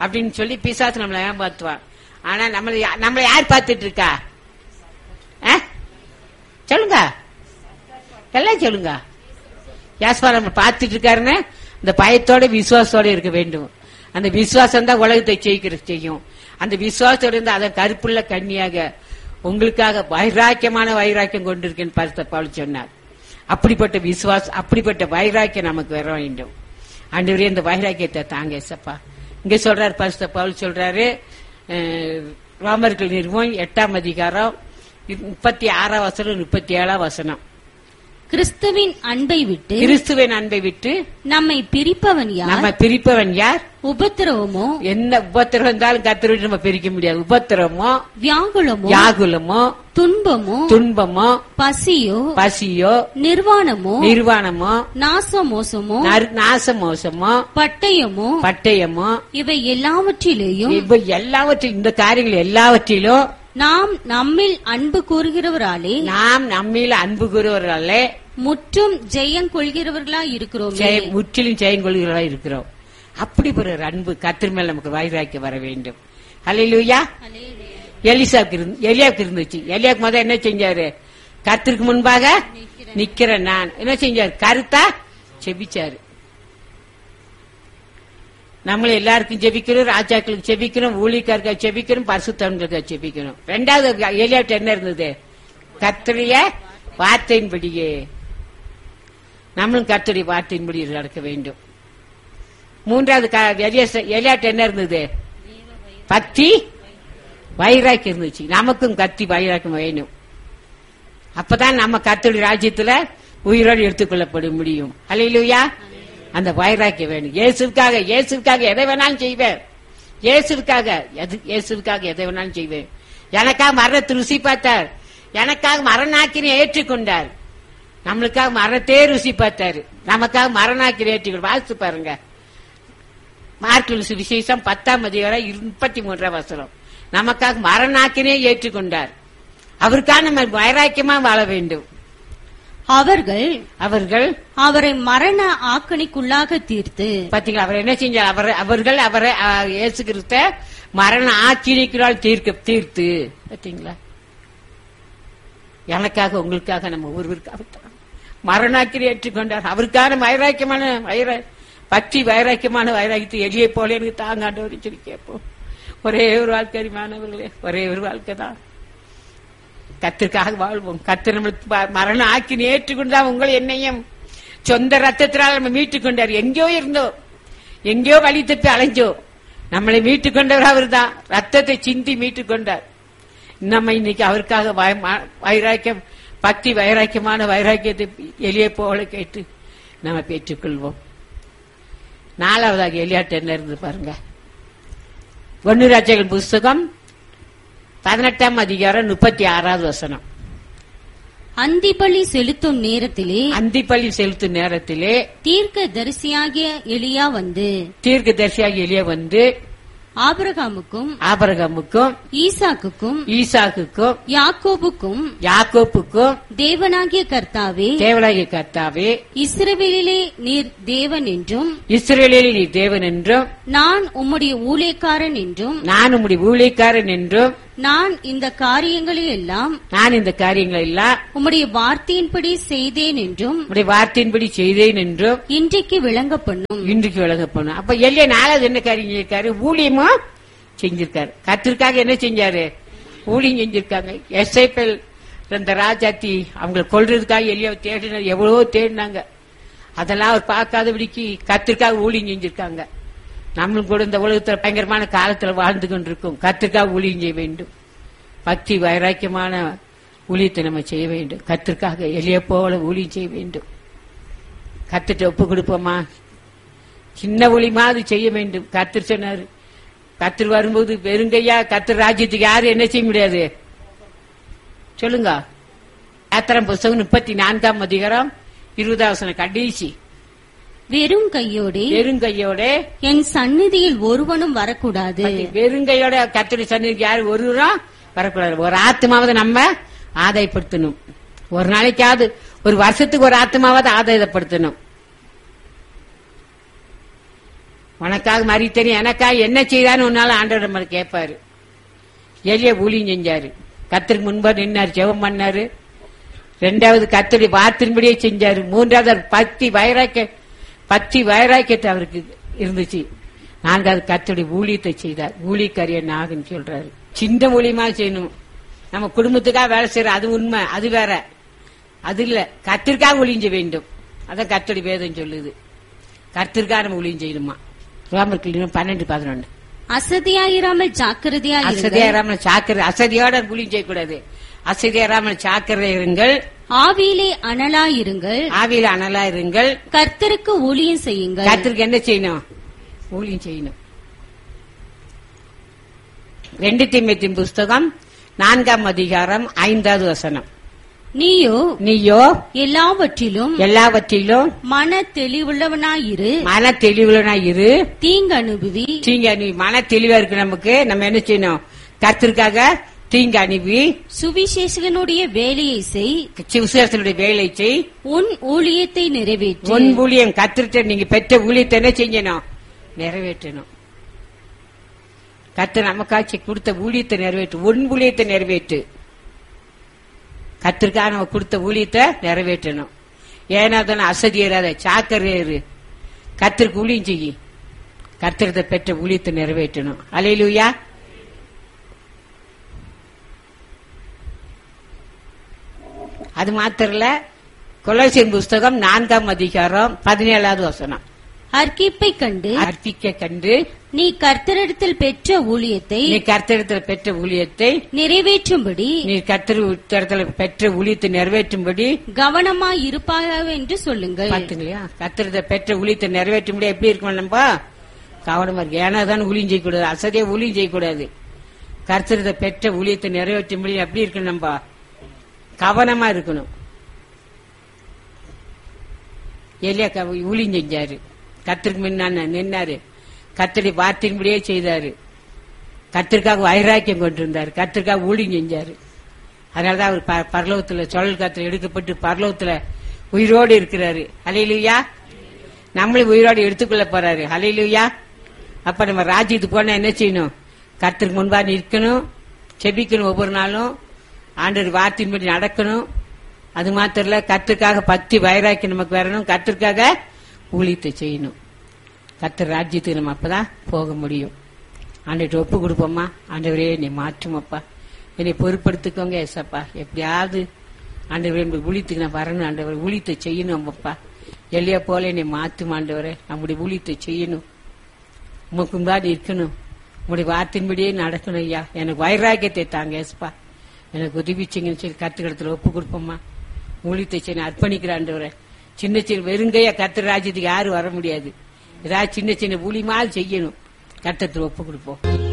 அப்படின்னு சொல்லி பிசாசு நம்மளை ஏமாத்துவான் ஆனா நம்மளை யா- நம்மளை யார் பார்த்துட்டு இருக்கா ஆ? சொல்லுங்க எல்லாம் சொல்லுங்க யாஸ்பா நம்ம பார்த்துட்டு இருக்காருன்னு இந்த பயத்தோட விசுவாசத்தோட இருக்க வேண்டும் அந்த விசுவாசம் தான் உலகத்தை ஜெயிக்கிற செய்யும் அந்த விசுவாசத்தோட இருந்து அதை கருப்புள்ள கண்ணியாக உங்களுக்காக வைராக்கியமான வைராக்கியம் கொண்டிருக்கேன்னு பரிசுத்த பவுல் சொன்னார் அப்படிப்பட்ட விசுவாசம் அப்படிப்பட்ட வைராக்கியம் நமக்கு வர வேண்டும் ஆண்டவரே இந்த வைராக்கியத்தை தாங்க ஏசப்பா இங்க சொல்றாரு பரிசுத்த பவுல் சொல்றாரு அஹ், ரோமர்கள் நிறுவனம் எட்டாம் அதிகாரம் முப்பத்தி ஆறாம் வசனம் முப்பத்தி ஏழாம் வசனம் கிறிஸ்துவின் அன்பை விட்டு கிறிஸ்துவின் அன்பை விட்டு நம்மை பிரிப்பவன் நம்ம யார் பிரிப்பவன் யார் உபத்திரவமோ என்ன உபத்திரம் இருந்தாலும் கத்தர் விட்டு நம்ம பிரிக்க முடியாது உபத்திரமோ வியாகுலமோ யாகுலமோ துன்பமோ துன்பமோ பசியோ பசியோ நிர்வாணமோ நிர்வாணமோ நாசமோசமோ நறு- நாசமோசமோ பட்டயமோ பட்டயமோ இவை எல்லாவற்றிலேயும் இவை எல்லாவற்றையும் இந்த காரியங்கள் எல்லாவற்றிலும் நாம் நம்மில் அன்பு கூறுகிறவராலே நாம் நம்மில் அன்பு கூறுவர்களே முற்றும் ஜெயம் கொள்கிறவர்களா இருக்கிறோமே ஜெய- முற்றிலும் ஜெயங்கொள்கிறவர்களா இருக்கிறோம் அப்படி ஒரு அன்பு கத்திர மேல் நமக்கு வைராக்கி வர வேண்டும் ஹalleluya எலிசாவுக்கு இருந்து எலியாவுக்கு இருந்துச்சு எலியாவுக்கு முதல்ல என்ன செஞ்சாரு கத்திற்கு முன்பாக நிக்கிறேன் நான் என்ன செஞ்சாரு கருத்தா செபிச்சாரு நம்மள எல்லாருக்கும் ஜெபிக்கணும் ராஜாக்களுக்கு ஜெபிக்கணும் ஊழியக்காருக்கு ஜெபிக்கணும் பரிசுத்தவங்களுக்கு ஜெபிக்கணும் ரெண்டாவது எலியாட்டு என்ன இருந்தது கத்திரிய வார்த்தையின்படியே நம்மளும் கர்த்தருடைய வார்த்தையின்படி நடக்க வேண்டும் மூன்றாவது க- எலியாச- எலியாட்டு என்ன இருந்தது பக்தி வைராக்கி இருந்துச்சு நமக்கும் கத்தி வைராக்கியம் வேணும் அப்பதான் நம்ம கர்த்தருடைய ராஜ்யத்துல உயிரோடு எடுத்துக்கொள்ளப்பட முடியும் அல்லையிலுயா அந்த வைராக்கியம் வேணும் இயேசுக்காக இயேசுக்காக எதை வேணாலும் செய்வேன் இயேசுக்காக எது இயேசுக்காக எதை வேணாலும் செய்வேன் எனக்காக மரணத்தை ருசி பார்த்தார் எனக்காக மரணாக்கினை ஏற்றுக்கொண்டார் நம்மளுக்காக மரணத்தே ருசி பார்த்தாரு நமக்காக மரணாக்கினை ஏற்றுக்கொண்டு வாசித்து பாருங்க மார்க்கில் விசேஷம் பத்தாம் அதிகாரம் முப்பத்தி மூன்றாம் வசனம் நமக்காக மரணாக்கினே ஏற்றுக்கொண்டார் அவருக்காக நம்ம வைராக்கியமா வாழ வேண்டும் அவர்கள் அவர்கள் அவரை மரண ஆக்கணிக்குள்ளாக தீர்த்து பாத்தீங்களா அவர் என்ன செஞ்சார் அவர் அவர்கள் அவரை ஆ, இயேசு கிறிஸ்த மரண ஆச்சரியக்கிறால் தீர்க்க தீர்த்து பாத்தீங்களா எனக்காக உங்களுக்காக நம்ம ஒருவருக்காக தான் மரணாக்கிரி ஏற்றுக்கொண்டார் அவருக்கான வைராக்கியமான வைரா பக்தி வைராக்கியமான வைராக்கியத்தை எளிய போல எனக்கு தாங்காண்டவர் சொல்லி கேட்போம் ஒரே ஒரு வாழ்க்கை அறிமானவர்களே ஒரே ஒரு வாழ்க்கை தான் கத்திற்காக வாழ்வோம் கத்து நம்மளுக்கு ப- மரணம் ஆக்கி ஏற்றுக்கொண்டா உங்களை என்னையும் சொந்த ரத்தத்தினால் நம்ம மீட்டுக் கொண்டார் எங்கேயோ இருந்தோம் எங்கேயோ வழி தப்பி அலைஞ்சோம் நம்மளை மீட்டுக் கொண்டவர் அவர்தான் ரத்தத்தை சிந்தி மீட்டுக் கொண்டார் நம்ம இன்னைக்கு அவருக்காக வய- ம- வைராக்கியம் பக்தி வைராக்கியமான வைராக்கியத்தை எளிய போல கேட்டு நம்ம பெற்றுக்கொள்வோம் நாலாவதாக எலியாட்டு என்ன இருந்து பாருங்க ஒன்னு ராஜ்யங்கள் புஸ்தகம் பதினெட்டாம் அதிகாரம் முப்பத்தி ஆறாவது வசனம் அந்திபலி செலுத்தும் நேரத்திலே அந்திப்பள்ளி செலுத்தும் நேரத்திலே தீர்க்க தரிசியாகிய எலியா வந்து தீர்க்க தரிசியாக எளிய வந்து ஆபிரகாமுக்கும் ஆபரகமுக்கும் ஈசாக்குக்கும் ஈசாக்குக்கும் யாக்கோபுக்கும் யாக்கோப்புக்கும் தேவனாகிய கர்த்தாவே தேவனாகிய கர்த்தாவே இஸ்ரவேலிலே நீர் தேவன் என்றும் இஸ்ரேலில் நீ தேவன் என்றும் நான் உம்முடைய ஊழியக்காரன் என்றும் நான் உம்முடைய ஊழியக்காரன் என்றும் நான் இந்த காரியங்களை எல்லாம் நான் இந்த காரியங்களை எல்லாம் உம்முடைய வார்த்தையின்படி செய்தேன் என்றும் உம்முடைய வார்த்தையின்படி செய்தேன் என்றும் இன்றைக்கு விளங்க பண்ணும் இன்றைக்கு விலக போனோம் அப்ப எல்லைய நாலாவது என்ன காரியம் செஞ்சிருக்காரு ஊழியமும் செஞ்சிருக்காரு கத்திற்காக என்ன செஞ்சாரு ஊழியம் செஞ்சிருக்காங்க எஸ்ஐபிஎல் இந்த ராஜாத்தி அவங்களை கொல்றதுக்காக எல்லைய தேடினார் எவ்வளவோ தேடினாங்க அதெல்லாம் அவர் பார்க்காதபடிக்கு கத்திற்காக ஊழியம் செஞ்சிருக்காங்க நம்மளும் கூட இந்த உலகத்துல பயங்கரமான காலத்துல வாழ்ந்து கொண்டிருக்கோம் கத்திற்காக ஊழியம் செய்ய வேண்டும் பக்தி வைராக்கியமான ஊழியத்தை நம்ம செய்ய வேண்டும் கத்திற்காக எளிய போல ஊழியம் செய்ய வேண்டும் கத்துட்டு ஒப்பு கொடுப்போமா சின்ன ஒளி மாதிரி செய்ய வேண்டும் கத்தர் சொன்னாரு கத்தர் வரும்போது வெறுங்கையா கத்தர் ராஜ்யத்துக்கு யாரும் என்ன செய்ய முடியாது சொல்லுங்க யாத்திரம் புஸ்தகம் முப்பத்தி நான்காம் அதிகாரம் இருபதாவசன கடைசி வெறும் கையோடே வெறுங்கையோட என் சந்நிதியில் ஒருவனும் வரக்கூடாது வெறுங்கையோட கத்தடி சன்னிதிக்கு யாரும் ஒருவரும் வரக்கூடாது ஒரு ஆத்மாவது நம்ம ஆதாயப்படுத்தணும் ஒரு நாளைக்காவது ஒரு வருஷத்துக்கு ஒரு ஆத்மாவது ஆதாயப்படுத்தணும் உனக்காக மறி தெரியும் எனக்காக என்ன செய்தான்னு உன்னால ஆண்டவர் நம்ம கேட்பாரு எளிய ஊழியம் செஞ்சாரு கத்திற்கு முன்பா நின்னாரு ஜெபம் பண்ணாரு ரெண்டாவது கத்தடி வார்த்தையின்படியே செஞ்சாரு மூன்றாவது அவர் பக்தி வைராக்கிய பக்தி வைராக்கியத்தை அவருக்கு இருந்துச்சு நான்காவது கத்தடி ஊழியத்தை செய்தார் ஊழியக்காரிய நாகன் சொல்றாரு சின்ன ஊழியமா செய்யணும் நம்ம குடும்பத்துக்காக வேலை செய்யற அது உண்மை அது வேற அது இல்ல கத்திற்காக ஒளிஞ்ச வேண்டும் அதான் கத்தடி வேதம் சொல்லுது கத்திற்காக நம்ம ஒளியும் செய்யணுமா ரோமர்கள் பன்னெண்டு பதினொன்று அசதியாயிராமல் ஜாக்கிரதையா இருங்கள் அசதியாராம சாக்கிர அசதியோட ஒளியும் செய்யக்கூடாது அசதியாராம சாக்கிரதை இருங்கள் ஆவியிலே அனலாயிருங்கள் ஆவியில அனலா இருங்கள் கர்த்தருக்கு ஊழியம் செய்யுங்கள் கத்திற்கு என்ன செய்யணும் ஊழியம் செய்யணும் ரெண்டு திம்மத்தின் புஸ்தகம் நான்காம் அதிகாரம் ஐந்தாவது வசனம் நீயோ நீயோ எல்லாவற்றிலும் எல்லாவற்றிலும் மன தெளிவுள்ளவனாயிரு மன தெளிவுலனா இரு தீங்கு அனுபவி தீங்க நீ மன தெளிவா இருக்கு நமக்கு நம்ம என்ன செய்யணும் கத்திற்காக தீங்கு அனுப்பி சுவிசேஷகனுடைய வேலையை செய் விசுவாசனுடைய வேலை செய் உன் ஊழியத்தை நிறைவேற்று உன் ஊழியம் கத்திரிட்ட நீங்க பெற்ற ஊழியத்தை என்ன செய்யணும் நிறைவேற்றணும் கத்து நமக்காட்சி கொடுத்த ஊழியத்தை நிறைவேற்று உன் ஊழியத்தை நிறைவேற்று கத்திற்காக நம்ம கொடுத்த ஊழியத்தை நிறைவேற்றணும் ஏன்னா தானே அசதியராத சாக்கரையரு கத்திற்கு ஊழியம் செய்யி கத்திரத்தை பெற்ற ஊழியத்தை நிறைவேற்றணும் அலையிலுயா அது மாத்திரல கொலோசியன் புஸ்தகம் நான்காம் அதிகாரம் பதினேழாவது வசனம் அர்க்கிப்பை கண்டு அர்ப்பிக்க கண்டு நீ கர்த்தரிடத்தில் பெற்ற ஊழியத்தை நீ கர்த்தரிடத்தில் பெற்ற ஊழியத்தை நிறைவேற்றும்படி நீ கர்த்தரிடத்தில் பெற்ற ஊழியத்தை நிறைவேற்றும்படி கவனமாய் இருப்பாயா என்று சொல்லுங்கள் பாத்தீங்களா கர்த்தரிடத்தில் பெற்ற ஊழியத்தை நிறைவேற்றும்படி எப்படி இருக்கணும் நம்ம கவனமா இருக்கு ஏன்னா தான் ஊழியம் செய்யக்கூடாது அசதியா ஊழியம் செய்யக்கூடாது கர்த்தரிடத்தை பெற்ற ஊழியத்தை நிறைவேற்றும்படி எப்படி இருக்கணும் நம்ம கவனமா இருக்கணும் எலியா க- ஊழியம் செஞ்சாரு கத்திற்கு முன்னான நின்னாரு கத்தடி வார்த்தையின்படியே செய்தாரு கத்திற்காக வைராக்கியம் கொண்டிருந்தாரு கத்திற்காக ஊழியம் செஞ்சாரு அதனாலதான் அவர் ப- பரலோகத்துல சொல் காத்துல எடுக்கப்பட்டு பரலோகத்துல உயிரோடு இருக்கிறாரு அலையிலுயா நம்மளும் உயிரோடு எடுத்துக்கொள்ள போறாரு அலையிலுயா அப்ப நம்ம ராஜ்யத்துக்கு போனா என்ன செய்யணும் கர்த்தருக்கு முன்பா நிற்கணும் செபிக்கணும் ஒவ்வொரு நாளும் ஆண்டவர் வார்த்தையின்படி நடக்கணும் அது மாத்திரம் இல்ல கர்த்தருக்காக பக்தி வைராக்கி நமக்கு வரணும் கர்த்தருக்காக ஊழியத்தை செய்யணும் கர்த்தர் ராஜ்யத்துக்கு நம்ம அப்பதான் போக முடியும் ஆண்டவர்கிட்ட ஒப்பு கொடுப்போம்மா ஆண்டவரே என்னை மாற்றுமப்பா என்னை பொறுப்படுத்திக்கோங்க ஏசப்பா எப்படியாவது ஆண்டவரே என்னுடைய ஊழியத்துக்கு நான் வரணும் ஆண்டவர் ஊழியத்தை செய்யணும் அப்பா எல்லையா போல என்னை மாற்றும் ஆண்டவரே நம்முடைய ஊழியத்தை செய்யணும் உமக்கு முன்னாடி இருக்கணும் உங்களுடைய வார்த்தையின்படியே நடக்கணும் ஐயா எனக்கு வைராக்கியத்தை தாங்க ஏசப்பா எனக்கு உதவி செய்யுங்கன்னு சொல்லி கத்துக்கிடத்துல ஒப்பு கொடுப்போம்மா ஊழியத்தை செய்ய அர்ப்பணிக்கிற ஆண்டவரே சின்ன சின்ன வெறுங்கையா கத்திர ராஜ்யத்துக்கு யாரும் வர முடியாது ஏதாவது சின்ன சின்ன ஊழியமால் செய்யணும் கத்தத்துல ஒப்பு கொடுப்போம்